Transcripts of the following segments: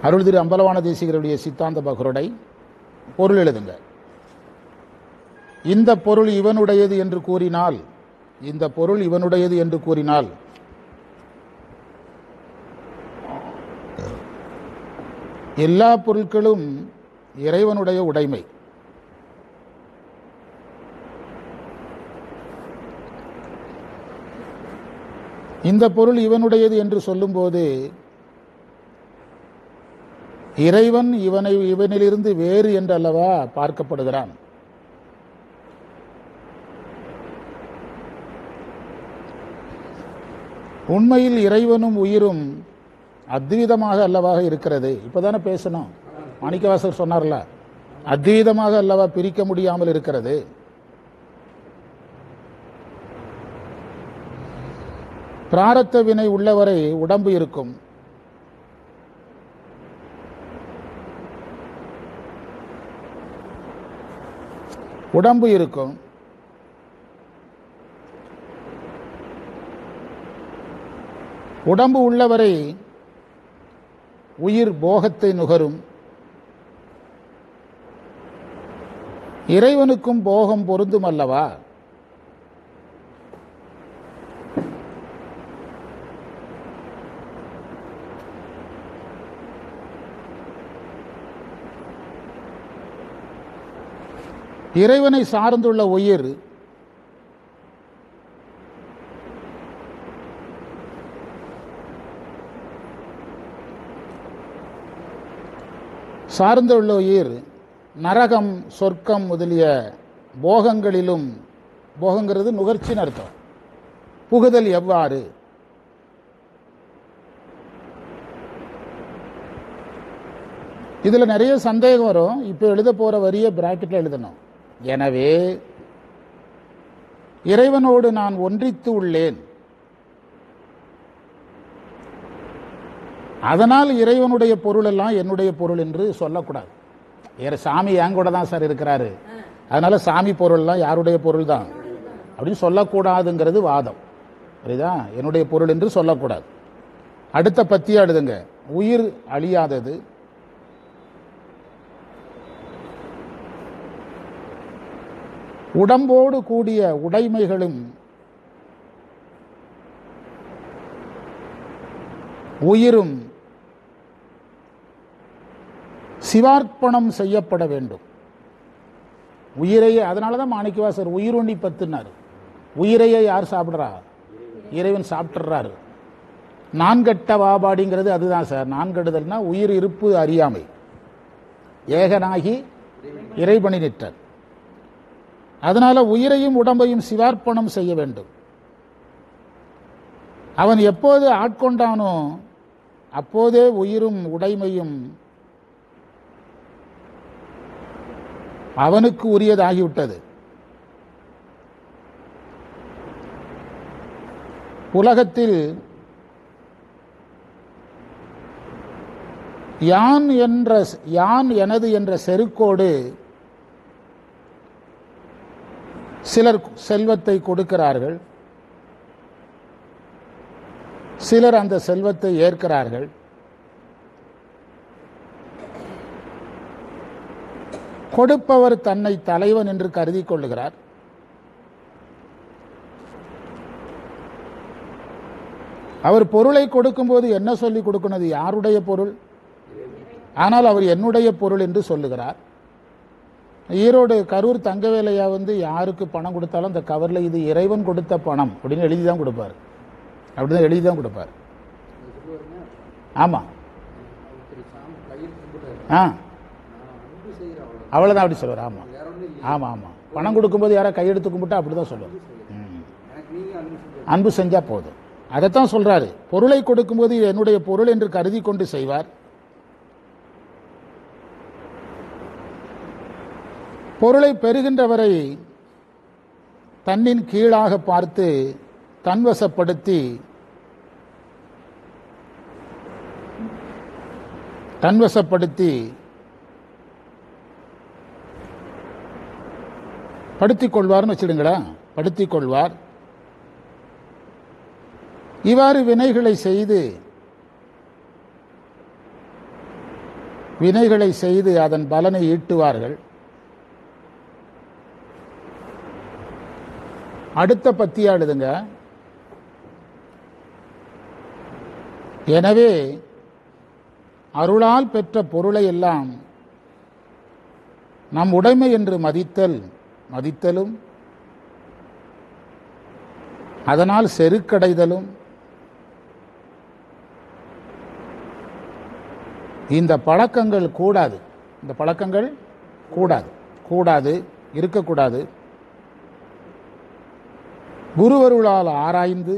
அருள் திரு அம்பலவான தேசிகருடைய சித்தாந்த பகருடை பொருள் எழுதுங்க இந்த பொருள் இவனுடையது என்று கூறினால் இந்த பொருள் இவனுடையது என்று கூறினால் எல்லா பொருட்களும் இறைவனுடைய உடைமை இந்த பொருள் இவனுடையது என்று சொல்லும்போது இறைவன் இவனை இவனிலிருந்து வேறு என்று அல்லவா பார்க்கப்படுகிறான் உண்மையில் இறைவனும் உயிரும் அத்வீதமாக அல்லவாக இருக்கிறது இப்பதானே பேசணும் மாணிக்கவாசர் சொன்னார்ல அத்வீதமாக அல்லவா பிரிக்க முடியாமல் இருக்கிறது பிராரத்த வினை உள்ளவரை உடம்பு இருக்கும் உடம்பு இருக்கும் உடம்பு உள்ளவரை உயிர் போகத்தை நுகரும் இறைவனுக்கும் போகம் பொருந்தும் அல்லவா இறைவனை சார்ந்துள்ள உயிர் சார்ந்துள்ள உயிர் நரகம் சொர்க்கம் முதலிய போகங்களிலும் போகங்கிறது நுகர்ச்சின்னு அர்த்தம் புகுதல் எவ்வாறு இதுல நிறைய சந்தேகம் வரும் இப்போ எழுத போற வரிய பிராக்கெட்ல எழுதணும் எனவே இறைவனோடு நான் ஒன்றித்து உள்ளேன் அதனால் இறைவனுடைய பொருள் எல்லாம் என்னுடைய பொருள் என்று சொல்லக்கூடாது வேற சாமி என் கூட தான் சார் இருக்கிறாரு அதனால சாமி பொருள்லாம் யாருடைய பொருள் தான் அப்படின்னு சொல்லக்கூடாதுங்கிறது வாதம் புரியுதா என்னுடைய பொருள் என்று சொல்லக்கூடாது அடுத்த பத்தியா எழுதுங்க உயிர் அழியாதது உடம்போடு கூடிய உடைமைகளும் உயிரும் சிவார்ப்பணம் செய்யப்பட வேண்டும் உயிரையே அதனால தான் மாணிக்கவாசர் உயிருண்ணி பத்துனார் உயிரையே யார் சாப்பிட்றா இறைவன் சாப்பிட்றாரு நான்கட்ட வாபாடிங்கிறது அதுதான் சார் நான்கடுதல்னா உயிர் இருப்பு அறியாமை ஏகனாகி இறைபணி நிற்றல் அதனால உயிரையும் உடம்பையும் சிவார்ப்பணம் செய்ய வேண்டும் அவன் எப்போது ஆட்கொண்டானோ அப்போதே உயிரும் உடைமையும் அவனுக்கு உரியதாகிவிட்டது உலகத்தில் யான் என்ற யான் எனது என்ற செருக்கோடு சிலர் செல்வத்தை கொடுக்கிறார்கள் சிலர் அந்த செல்வத்தை ஏற்கிறார்கள் கொடுப்பவர் தன்னை தலைவன் என்று கருதி கொள்ளுகிறார் அவர் பொருளை கொடுக்கும்போது என்ன சொல்லி கொடுக்கணும் யாருடைய பொருள் ஆனால் அவர் என்னுடைய பொருள் என்று சொல்லுகிறார் ஈரோடு கரூர் தங்கவேலையா வந்து யாருக்கு பணம் கொடுத்தாலும் அந்த கவரில் இது இறைவன் கொடுத்த பணம் அப்படின்னு எழுதி தான் கொடுப்பார் அப்படிதான் எழுதி தான் கொடுப்பார் ஆமாம் ஆ அவ்வளோதான் அப்படி சொல்லுவார் ஆமாம் ஆமாம் ஆமாம் பணம் கொடுக்கும்போது யாரோ கையெடுத்து கும்பிட்டா அப்படி தான் சொல்லுவார் ம். அன்பு செஞ்சால் போதும் அதைத்தான் சொல்றாரு பொருளை கொடுக்கும்போது இது என்னுடைய பொருள் என்று கருதி கொண்டு செய்வார் பொருளை பெறுகின்றவரை தன்னின் கீழாக பார்த்து தன்வசப்படுத்தி தன்வசப்படுத்தி படுத்திக் கொள்வார்னு வச்சிடுங்களேன் படுத்திக் கொள்வார் இவ்வாறு வினைகளை செய்து வினைகளை செய்து அதன் பலனை ஈட்டுவார்கள் அடுத்த பத்தியா எழுதுங்க எனவே அருளால் பெற்ற பொருளை எல்லாம் நம் உடைமை என்று மதித்தல் மதித்தலும் அதனால் செருக்கடைதலும் இந்த பழக்கங்கள் கூடாது இந்த பழக்கங்கள் கூடாது கூடாது இருக்கக்கூடாது குருவருளால் ஆராய்ந்து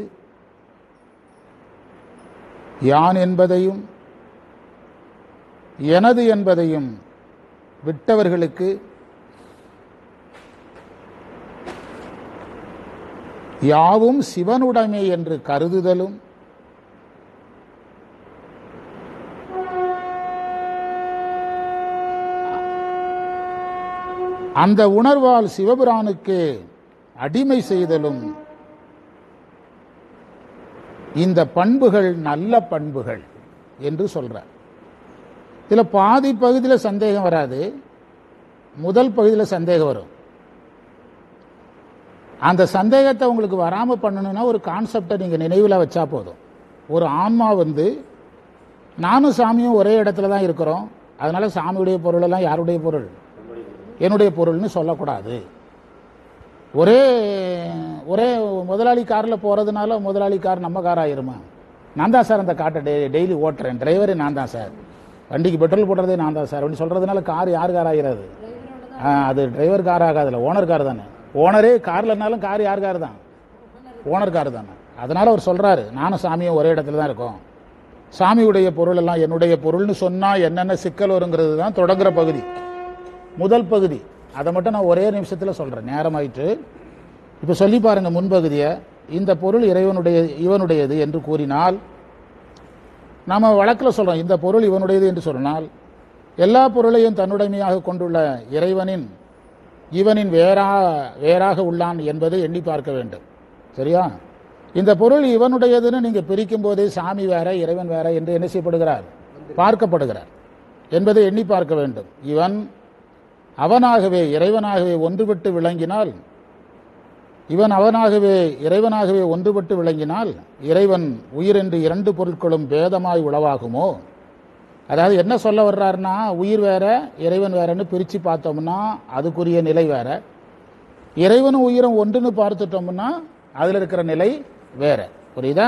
யான் என்பதையும் எனது என்பதையும் விட்டவர்களுக்கு யாவும் சிவனுடைமை என்று கருதுதலும் அந்த உணர்வால் சிவபிரானுக்கு அடிமை செய்தலும் இந்த பண்புகள் நல்ல பண்புகள் என்று சொல்றார் இதில் பாதி பகுதியில் சந்தேகம் வராது முதல் பகுதியில் சந்தேகம் வரும் அந்த சந்தேகத்தை உங்களுக்கு வராமல் பண்ணணும்னா ஒரு கான்செப்டை நீங்கள் நினைவில் வச்சா போதும் ஒரு ஆன்மா வந்து நானும் சாமியும் ஒரே இடத்துல தான் இருக்கிறோம் அதனால சாமியுடைய பொருளெல்லாம் யாருடைய பொருள் என்னுடைய பொருள்னு சொல்லக்கூடாது ஒரே ஒரே முதலாளி காரில் போகிறதுனால முதலாளி கார் நம்ம கார் ஆயிருமா நான் தான் சார் அந்த காட்டை டெய் டெய்லி ஓட்டுறேன் டிரைவரே நான் தான் சார் வண்டிக்கு பெட்ரோல் போடுறதே நான் தான் சார் அப்படி சொல்கிறதுனால கார் யார் கார் ஆகிறது ஆ, அது டிரைவர் கார் ஆகாதுல்ல ஓனர் கார் தானே ஓனரே கார்லனாலும் கார் யார் கார் தான் ஓனர் கார் தானே அதனால அவர் சொல்றாரு நானும் சாமியும் ஒரே இடத்துல தான் இருக்கோம் சாமியுடைய பொருள் எல்லாம் என்னுடைய பொருள்னு சொன்னா என்னென்ன சிக்கல் வருங்கிறது தான் தொடங்குற பகுதி முதல் பகுதி அதை மட்டும் நான் ஒரே நிமிஷத்தில் சொல்றேன் நேரமாயிட்டு இப்போ சொல்லி பாருங்க முன்பகுதியை இந்த பொருள் இறைவனுடைய இவனுடையது என்று கூறினால் நாம வழக்கில் சொல்றோம் இந்த பொருள் இவனுடையது என்று சொன்னால் எல்லா பொருளையும் தன்னுடைமையாக கொண்டுள்ள இறைவனின் இவனின் வேறா வேறாக உள்ளான் என்பதை எண்ணி பார்க்க வேண்டும் சரியா இந்த பொருள் இவனுடையதுன்னு நீங்க பிரிக்கும் போதே சாமி வேற இறைவன் வேற என்று என்ன செய்யப்படுகிறார் பார்க்கப்படுகிறார் என்பதை எண்ணி பார்க்க வேண்டும் இவன் அவனாகவே இறைவனாகவே ஒன்றுபட்டு விளங்கினால் இவன் அவனாகவே இறைவனாகவே ஒன்றுபட்டு விளங்கினால் இறைவன் உயிர் என்று இரண்டு பொருட்களும் பேதமாய் உளவாகுமோ அதாவது என்ன சொல்ல வர்றாருன்னா உயிர் வேற இறைவன் வேறன்னு பிரித்து பார்த்தோம்னா அதுக்குரிய நிலை வேற இறைவனும் உயிரும் ஒன்றுன்னு பார்த்துட்டோம்னா அதில் இருக்கிற நிலை வேற புரியுதா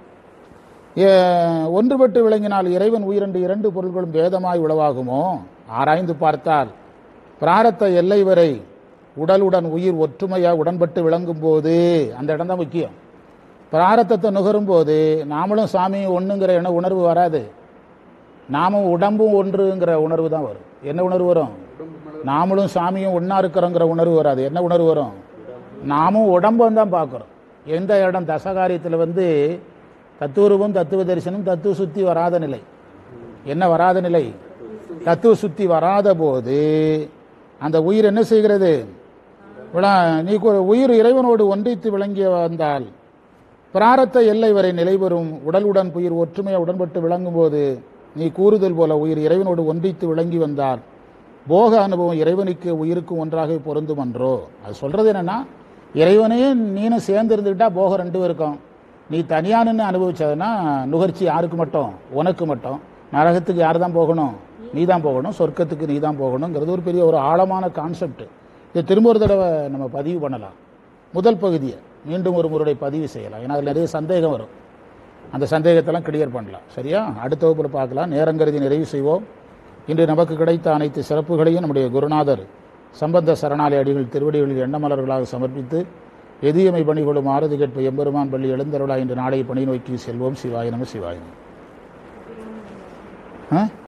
ஏ, ஒன்றுபட்டு விளங்கினால் இறைவன் உயிரென்று இரண்டு பொருள்களும் பேதமாய் உளவாகுமோ ஆராய்ந்து பார்த்தால் பிராரத்த எல்லை வரை உடலுடன் உயிர் ஒற்றுமையா உடன்பட்டு விளங்கும் போது அந்த இடம் தான் முக்கியம் பிராரத்தத்தை நுகரும் போது நாமளும் சாமி ஒண்ணுங்கிற எண்ண உணர்வு வராது நாமும் உடம்பும் ஒன்றுங்கிற உணர்வு தான் வரும் என்ன உணர்வு வரும் நாமளும் சாமியும் ஒண்ணா இருக்கிறோங்கிற உணர்வு வராது என்ன உணர்வு வரும் நாமும் உடம்பும் தான் பார்க்குறோம் எந்த இடம் தசகாரியத்தில் வந்து தத்துவரூபம் தத்துவ தரிசனம் தத்துவ சுத்தி வராத நிலை என்ன வராத நிலை தத்துவ சுத்தி வராத போது அந்த உயிர் என்ன செய்கிறது விளா- நீ கு- உயிர் இறைவனோடு ஒன்றித்து விளங்கிய வந்தால் பிராரத்த எல்லை வரை நிலைபெறும் உடலுடன் உயிர் ஒற்றுமையை உடன்பட்டு விளங்கும் போது நீ கூறுதல் போல உயிர் இறைவனோடு ஒன்றித்து விளங்கி வந்தால் போக அனுபவம் இறைவனுக்கு உயிருக்கும் ஒன்றாக பொருந்தும் அன்றோ அது சொல்றது என்னன்னா இறைவனையும் நீனும் சேர்ந்து இருந்துக்கிட்டா போகம் ரெண்டு இருக்கும் நீ தனியா நின்று அனுபவிச்சதுன்னா நுகர்ச்சி யாருக்கு மட்டும் உனக்கு மட்டும் நரகத்துக்கு யார் தான் போகணும் நீ தான் போகணும் சொர்க்கத்துக்கு நீ தான் போகணுங்கிறது ஒரு பெரிய ஒரு ஆழமான கான்செப்ட் இதை திரும்ப ஒரு தடவை நம்ம பதிவு பண்ணலாம் முதல் பகுதியை மீண்டும் ஒரு முறை பதிவு செய்யலாம் ஏன்னா அதில் நிறைய சந்தேகம் வரும் அந்த சந்தேகத்தெல்லாம் கிளியர் பண்ணலாம் சரியா அடுத்த வகுப்பில் பார்க்கலாம் நேரங்கருதி நிறைவு செய்வோம் இன்று நமக்கு கிடைத்த அனைத்து சிறப்புகளையும் நம்முடைய குருநாதர் சம்பந்த சரணாலய அடிகள் திருவடிகளில் எண்ணமலர்களாக சமர்ப்பித்து எதியமை பணிகளும் ஆறுதி கேட்ப எம்பெருமான் பள்ளி எழுந்தருளா இன்று நாளை பணி நோக்கி செல்வோம் சிவாய நம சிவாய நம. ஆ